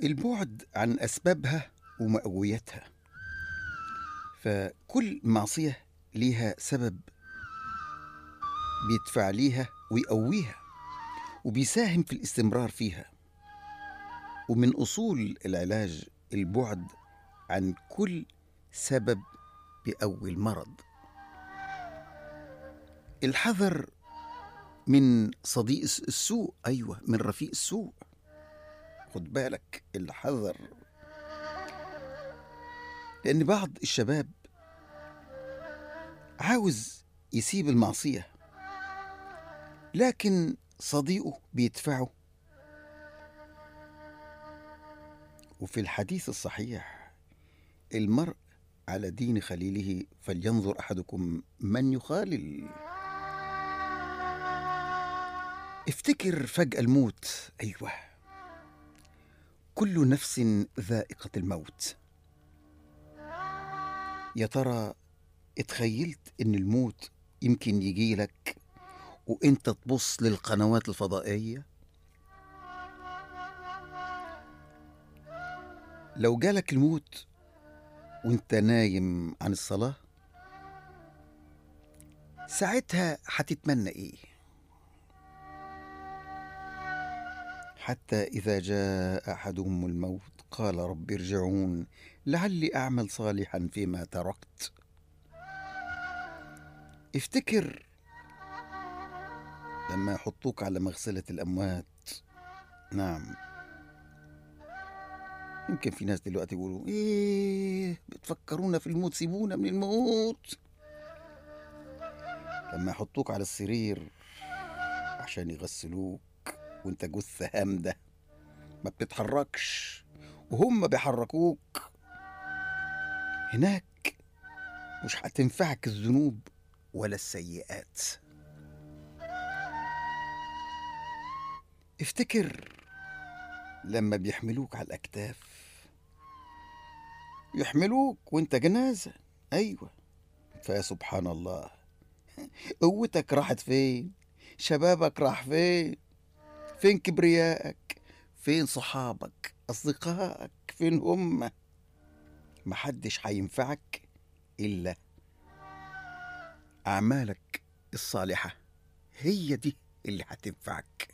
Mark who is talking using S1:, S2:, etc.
S1: البعد عن أسبابها ومأويتها فكل معصية ليها سبب بيدفع ليها ويقويها وبيساهم في الاستمرار فيها ومن أصول العلاج البعد عن كل سبب بيقوي المرض الحذر من صديق السوء أيوة من رفيق السوء خد بالك الحذر لأن بعض الشباب عاوز يسيب المعصية لكن صديقه بيدفعه وفي الحديث الصحيح المرء على دين خليله فلينظر احدكم من يخالل افتكر فجأة الموت ايوه كل نفس ذائقة الموت يا ترى اتخيلت ان الموت يمكن يجي لك وانت تبص للقنوات الفضائية لو جالك الموت وانت نايم عن الصلاة ساعتها هتتمنى ايه حتى إذا جاء أحدهم الموت قال رب ارجعون لعلي أعمل صالحا فيما تركت افتكر لما يحطوك على مغسلة الأموات نعم يمكن في ناس دلوقتي يقولوا ايه بتفكرونا في الموت سيبونا من الموت لما يحطوك على السرير عشان يغسلوك وانت جثة هامدة ما بتتحركش وهم بيحركوك هناك مش هتنفعك الذنوب ولا السيئات افتكر لما بيحملوك على الأكتاف يحملوك وانت جنازة أيوة فيا سبحان الله قوتك راحت فين شبابك راح فين فين كبريائك فين صحابك أصدقائك فين هم محدش هينفعك إلا أعمالك الصالحة هي دي اللي هتنفعك